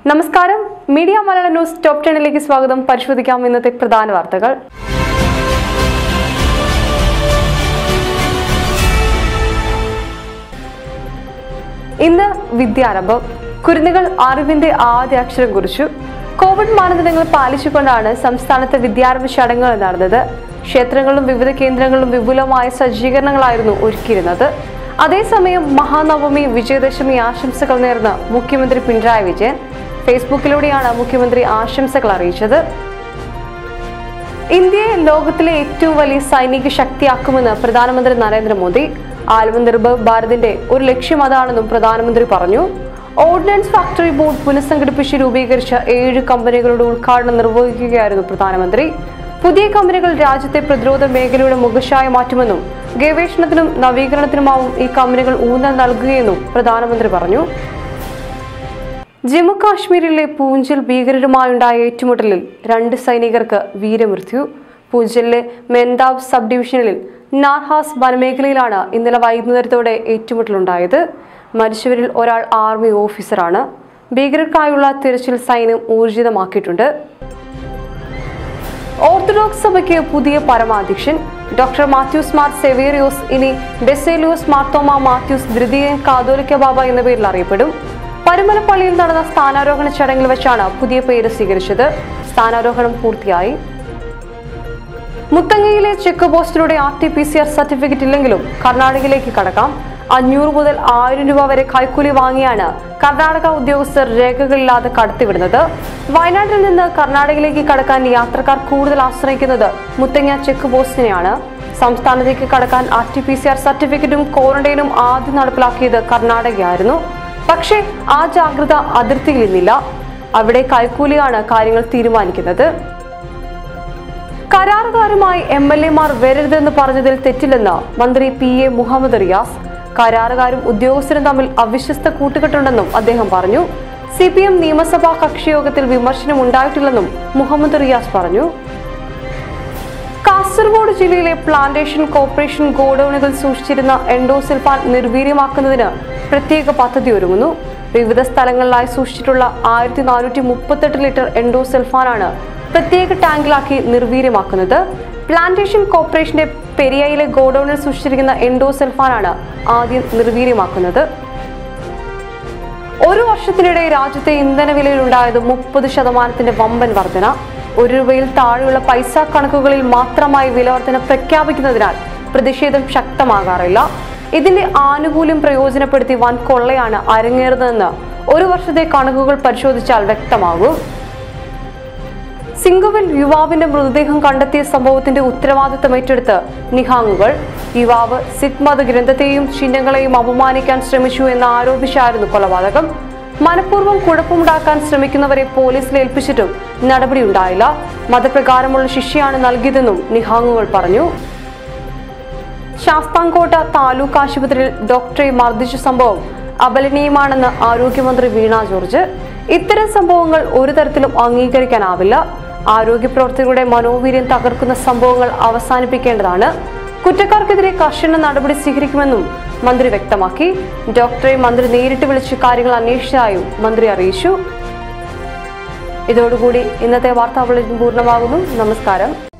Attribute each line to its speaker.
Speaker 1: നമസ്കാരം മീഡിയ മലയാള news top ടെന്നിലേക്ക് സ്വാഗതം പരിശോധിക്കാം ഇന്നത്തെ പ്രധാന വാർത്തകൾ ഇന്ന് വിദ്യാരംഭം കുരുന്നുകൾ അറിവിന്റെ ആദ്യ അക്ഷരം കുറിച്ചു കോവിഡ് മാനദണ്ഡങ്ങൾ പാലിച്ചുകൊണ്ടാണ് സംസ്ഥാനത്ത് വിദ്യാരംഭ ചടങ്ങുകൾ നടന്നത് ക്ഷേത്രങ്ങളിലും വിവിധ കേന്ദ്രങ്ങളിലും വിപുലമായ സജ്ജീകരണങ്ങളായിരുന്നു ഒരുക്കിയിരുന്നത് അതേസമയം മഹാനവമി വിജയദശമി ആശംസകൾ നേർന്ന് മുഖ്യമന്ത്രി പിണറായി വിജയൻ ഫേസ്ബുക്കിലൂടെയാണ് മുഖ്യമന്ത്രി ആശംസകൾ അറിയിച്ചത് ഇന്ത്യയെ ലോകത്തിലെ ഏറ്റവും വലിയ സൈനിക ശക്തിയാക്കുമെന്ന് പ്രധാനമന്ത്രി നരേന്ദ്രമോദി ആത്മനിർഭർ ഭാരതിന്റെ ഒരു ലക്ഷ്യം അതാണെന്നും പ്രധാനമന്ത്രി പറഞ്ഞു ഓർഡിനൻസ് ഫാക്ടറി ബോർഡ് പുനഃസംഘടിപ്പിച്ച് രൂപീകരിച്ച ഏഴ് കമ്പനികളുടെ ഉദ്ഘാടനം നിർവഹിക്കുകയായിരുന്നു പ്രധാനമന്ത്രി പുതിയ കമ്പനികൾ രാജ്യത്തെ പ്രതിരോധ മേഖലയുടെ മുഖശായ മാറ്റുമെന്നും ഗവേഷണത്തിനും നവീകരണത്തിനുമാവും ഈ കമ്പനികൾ ഊന്നൽ നൽകുകയെന്നും പ്രധാനമന്ത്രി പറഞ്ഞു ജമ്മു കാശ്മീരിലെ പൂഞ്ചിൽ ഭീകരരുമായുണ്ടായ ഏറ്റുമുട്ടലിൽ രണ്ട് സൈനികർക്ക് വീരമൃത്യു പൂഞ്ചിലെ മെൻദാബ് സബ് ഡിവിഷനിൽ നാർഹാസ് വനമേഖലയിലാണ് ഇന്നലെ വൈകുന്നേരത്തോടെ ഏറ്റുമുട്ടലുണ്ടായത് മരിച്ചവരിൽ ഒരാൾ ആർമി ഓഫീസറാണ് ഭീകരർക്കായുള്ള തിരച്ചിൽ സൈന്യം ഊർജിതമാക്കിയിട്ടുണ്ട് ഓർത്തഡോക്സ് സഭയ്ക്ക് പുതിയ പരമാധ്യക്ഷൻ ഡോക്ടർ മാത്യൂസ് മാർ സെവേറിയോസ് ഇനി ബെസേലിയോസ് മാർത്തോമ മാത്യൂസ് ദ്വിതീയൻ കാതോലിക്ക ബാബ എന്ന പേരിൽ അറിയപ്പെടും പരുമലപ്പള്ളിയിൽ നടന്ന സ്ഥാനാരോഹണ ചടങ്ങിൽ വെച്ചാണ് പുതിയ പേര് സ്വീകരിച്ചത് സ്ഥാനാരോഹണം പൂർത്തിയായി മുത്തങ്ങയിലെ ചെക്ക് പോസ്റ്റിലൂടെ R T P C R certificate ഇല്ലെങ്കിലും കർണാടകയിലേക്ക് കടക്കാം അഞ്ഞൂറ് മുതൽ ആയിരം രൂപ വരെ കൈക്കൂലി വാങ്ങിയാണ് കർണാടക ഉദ്യോഗസ്ഥർ രേഖകളില്ലാതെ കടത്തിവിടുന്നത് വയനാട്ടിൽ നിന്ന് കർണാടകയിലേക്ക് കടക്കാൻ യാത്രക്കാർ കൂടുതൽ ആശ്രയിക്കുന്നത് മുത്തങ്ങ ചെക്ക് പോസ്റ്റിനെയാണ് സംസ്ഥാനത്തേക്ക് കടക്കാൻ R T P C R സർട്ടിഫിക്കറ്റും ക്വാറന്റൈനും ആദ്യം നടപ്പിലാക്കിയത് കർണാടകയായിരുന്നു പക്ഷേ ആ ജാഗ്രത അതിർത്തിയിൽ ഇന്നില്ല അവിടെ കൈക്കൂലിയാണ് കാര്യങ്ങൾ തീരുമാനിക്കുന്നത് കരാറുകാരുമായി എം എൽ എമാർ വരരുതെന്ന് പറഞ്ഞതിൽ തെറ്റില്ലെന്ന് മന്ത്രി പി എ മുഹമ്മദ് റിയാസ് കരാറുകാരും ഉദ്യോഗസ്ഥരും തമ്മിൽ അവിശ്വസ്ത കൂട്ടുകെട്ടുണ്ടെന്നും അദ്ദേഹം പറഞ്ഞു സി പി എം നിയമസഭാ കക്ഷിയോഗത്തിൽ വിമർശനം ഉണ്ടായിട്ടില്ലെന്നും മുഹമ്മദ് റിയാസ് പറഞ്ഞു കാസർഗോഡ് ജില്ലയിലെ പ്ലാന്റേഷൻ കോർപ്പറേഷൻ ഗോഡൌണുകൾ സൂക്ഷിച്ചിരുന്ന എൻഡോസിൽഫാൻ നിർവീര്യമാക്കുന്നതിന് പ്രത്യേക പദ്ധതി ഒരുങ്ങുന്നു വിവിധ സ്ഥലങ്ങളിലായി സൂക്ഷിച്ചിട്ടുള്ള ആയിരത്തി നാനൂറ്റി മുപ്പത്തെട്ട് ലിറ്റർ എൻഡോസെൽഫാനാണ് പ്രത്യേക ടാങ്കിലാക്കി നിർവീര്യമാക്കുന്നത് പ്ലാന്റേഷൻ കോർപ്പറേഷന്റെ പെരിയയിലെ ഗോഡൌണിൽ സൂക്ഷിച്ചിരിക്കുന്ന എൻഡോസെൽഫാനാണ് ആദ്യം നിർവീര്യമാക്കുന്നത് ഒരു വർഷത്തിനിടെ രാജ്യത്തെ ഇന്ധന വിലയിൽ ഉണ്ടായത് മുപ്പത് ശതമാനത്തിന്റെ വമ്പൻ വർധന ഒരു രൂപയിൽ താഴെയുള്ള പൈസ കണക്കുകളിൽ മാത്രമായി വില വർധന പ്രഖ്യാപിക്കുന്നതിനാൽ പ്രതിഷേധം ശക്തമാകാറില്ല ഇതിന്റെ ആനുകൂല്യം പ്രയോജനപ്പെടുത്തി വൻ കൊള്ളയാണ് അരങ്ങേറുന്നതെന്ന് ഒരു വർഷത്തെ കണക്കുകൾ പരിശോധിച്ചാൽ വ്യക്തമാകും സിംഗുവിൽ യുവാവിന്റെ മൃതദേഹം കണ്ടെത്തിയ സംഭവത്തിന്റെ ഉത്തരവാദിത്തം ഏറ്റെടുത്ത് നിഹാങ്ങുകൾ യുവാവ് സിഖ് മത ഗ്രന്ഥത്തെയും ചിഹ്നങ്ങളെയും അപമാനിക്കാൻ ശ്രമിച്ചു എന്ന് ആരോപിച്ചായിരുന്നു കൊലപാതകം മനഃപൂർവ്വം കുഴപ്പമുണ്ടാക്കാൻ ശ്രമിക്കുന്നവരെ പോലീസിൽ ഏൽപ്പിച്ചിട്ടും നടപടിയുണ്ടായില്ല മതപ്രകാരമുള്ള ശിക്ഷയാണ് നൽകിയതെന്നും നിഹാങ്ങുകൾ പറഞ്ഞു ശാസ്താംകോട്ട താലൂക്ക് ആശുപത്രിയിൽ ഡോക്ടറെ മർദ്ദിച്ച സംഭവം അപലനീയമാണെന്ന് ആരോഗ്യമന്ത്രി വീണ ജോർജ് ഇത്തരം സംഭവങ്ങൾ ഒരു തരത്തിലും അംഗീകരിക്കാനാവില്ല ആരോഗ്യ പ്രവർത്തകരുടെ മനോവീര്യം തകർക്കുന്ന സംഭവങ്ങൾ അവസാനിപ്പിക്കേണ്ടതാണ് കുറ്റക്കാർക്കെതിരെ കർശന നടപടി സ്വീകരിക്കുമെന്നും മന്ത്രി വ്യക്തമാക്കി ഡോക്ടറെ മന്ത്രി നേരിട്ട് വിളിച്ച് കാര്യങ്ങൾ അന്വേഷിച്ചതായും മന്ത്രി അറിയിച്ചു ഇതോടുകൂടി ഇന്നത്തെ വാർത്താ ബുള്ളറ്റിൻ പൂർണ്ണമാകുന്നു നമസ്കാരം